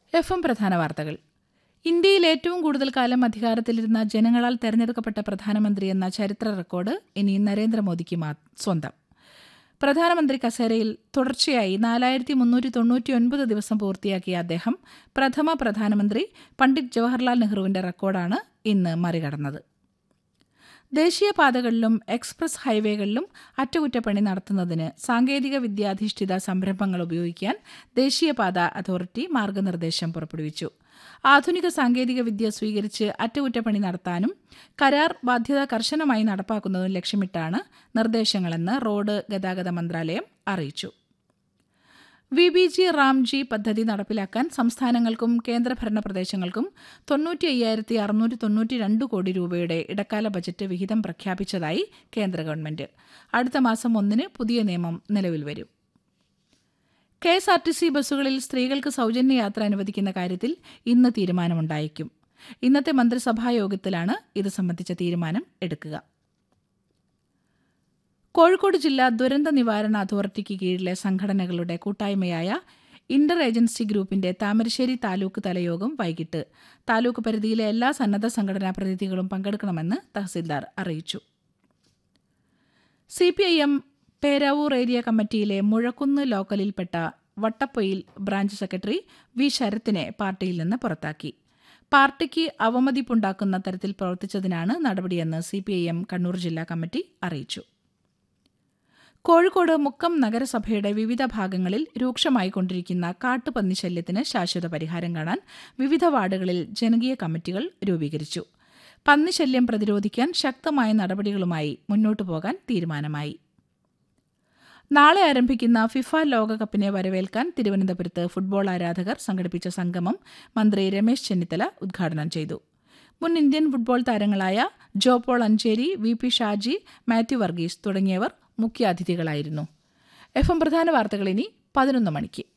F M പ്രധാന വാർത്തകൾ ഇന്ത്യയിൽ ഏറ്റവും കൂടുതൽ കാലം അധികാരത്തിലിരുന്ന ജനങ്ങളാൽ തെരഞ്ഞെടുക്കപ്പെട്ട പ്രധാനമന്ത്രി എന്ന ചരിത്ര റെക്കോർഡ് ഇനി നരേന്ദ്രമോദിക്ക് മാ- സ്വന്തം പ്രധാനമന്ത്രി കസേരയിൽ തുടർച്ചയായി നാലായിരത്തി മുന്നൂറ്റി തൊണ്ണൂറ്റിയൊൻപത് ദിവസം പൂർത്തിയാക്കിയ അദ്ദേഹം പ്രഥമ പ്രധാനമന്ത്രി പണ്ഡിറ്റ് ജവഹർലാൽ നെഹ്റുവിന്റെ റെക്കോർഡാണ് ഇന്ന് മറികടന്നത് ദേശീയപാതകളിലും എക്സ്പ്രസ് ഹൈവേകളിലും അറ്റകുറ്റപ്പണി നടത്തുന്നതിന് സാങ്കേതിക വിദ്യാധിഷ്ഠിത സംരംഭങ്ങൾ ഉപയോഗിക്കാൻ ദേശീയപാത അതോറിറ്റി മാർഗനിർദ്ദേശം പുറപ്പെടുവിച്ചു ആധുനിക സാങ്കേതിക വിദ്യ സ്വീകരിച്ച് അറ്റകുറ്റപ്പണി നടത്താനും കരാർ ബാധ്യത കർശനമായി നടപ്പാക്കുന്നതും ലക്ഷ്യമിട്ടാണ് നിർദ്ദേശങ്ങളെന്ന് റോഡ് ഗതാഗത മന്ത്രാലയം അറിയിച്ചു വി ബി ജി റാംജി പദ്ധതി നടപ്പിലാക്കാൻ സംസ്ഥാനങ്ങൾക്കും കേന്ദ്രഭരണ പ്രദേശങ്ങൾക്കും തൊണ്ണൂറ്റി അയ്യായിരത്തി അറുന്നൂറ്റി തൊണ്ണൂറ്റി രണ്ട് കോടി രൂപയുടെ ഇടക്കാല ബജറ്റ് വിഹിതം പ്രഖ്യാപിച്ചതായി കേന്ദ്ര ഗവൺമെന്റ് അടുത്ത മാസം ഒന്നിന് പുതിയ നിയമം നിലവിൽ വരും K S R T C ബസ്സുകളിൽ സ്ത്രീകൾക്ക് സൗജന്യ യാത്ര അനുവദിക്കുന്ന കാര്യത്തിൽ ഇന്ന് തീരുമാനമുണ്ടായേക്കും ഇന്നത്തെ മന്ത്രിസഭാ യോഗത്തിലാണ് ഇത് സംബന്ധിച്ച തീരുമാനം എടുക്കുക കോഴിക്കോട് ജില്ലാ ദുരന്ത നിവാരണ അതോറിറ്റിക്ക് കീഴിലെ സംഘടനകളുടെ കൂട്ടായ്മയായ ഇന്റർ ഏജൻസി ഗ്രൂപ്പിന്റെ താമരശ്ശേരി താലൂക്ക് തലയോഗം വൈകിട്ട് താലൂക്ക് പരിധിയിലെ എല്ലാ സന്നദ്ധ സംഘടനാ പ്രതിനിധികളും പങ്കെടുക്കണമെന്ന് തഹസിൽദാർ അറിയിച്ചു C P I M Peravoor area കമ്മിറ്റിയിലെ മുഴക്കുന്ന് ലോക്കലിൽപ്പെട്ട വട്ടപ്പൊയിൽ ബ്രാഞ്ച് സെക്രട്ടറി വി ശരത്തിനെ പാർട്ടിയിൽ നിന്ന് പുറത്താക്കി പാർട്ടിക്ക് അവമതിപ്പുണ്ടാക്കുന്ന തരത്തിൽ പ്രവർത്തിച്ചതിനാണ് നടപടിയെന്ന് C P I M Kannur ജില്ലാ കമ്മിറ്റി അറിയിച്ചു കോഴിക്കോട് മുക്കം നഗരസഭയുടെ വിവിധ ഭാഗങ്ങളിൽ രൂക്ഷമായിക്കൊണ്ടിരിക്കുന്ന കാട്ടുപന്നി ശല്യത്തിന് ശാശ്വത പരിഹാരം കാണാൻ വിവിധ വാർഡുകളിൽ ജനകീയ കമ്മിറ്റികൾ രൂപീകരിച്ചു പന്നിശല്യം പ്രതിരോധിക്കാൻ ശക്തമായ നടപടികളുമായി മുന്നോട്ടു പോകാൻ തീരുമാനമായി നാളെ ആരംഭിക്കുന്ന ഫിഫ ലോകകപ്പിനെ വരവേൽക്കാൻ തിരുവനന്തപുരത്ത് ഫുട്ബോൾ ആരാധകർ സംഘടിപ്പിച്ച സംഗമം മന്ത്രി രമേശ് ചെന്നിത്തല ഉദ്ഘാടനം ചെയ്തു മുൻ ഇന്ത്യൻ ഫുട്ബോൾ താരങ്ങളായ ജോപോൾ അഞ്ചേരി വി പി ഷാജി മാത്യു വർഗീസ് തുടങ്ങിയവർ മുഖ്യാതിഥികളായിരുന്നു എഫ് എം പ്രധാന വാർത്തകൾ ഇനി പതിനൊന്ന് മണിക്ക്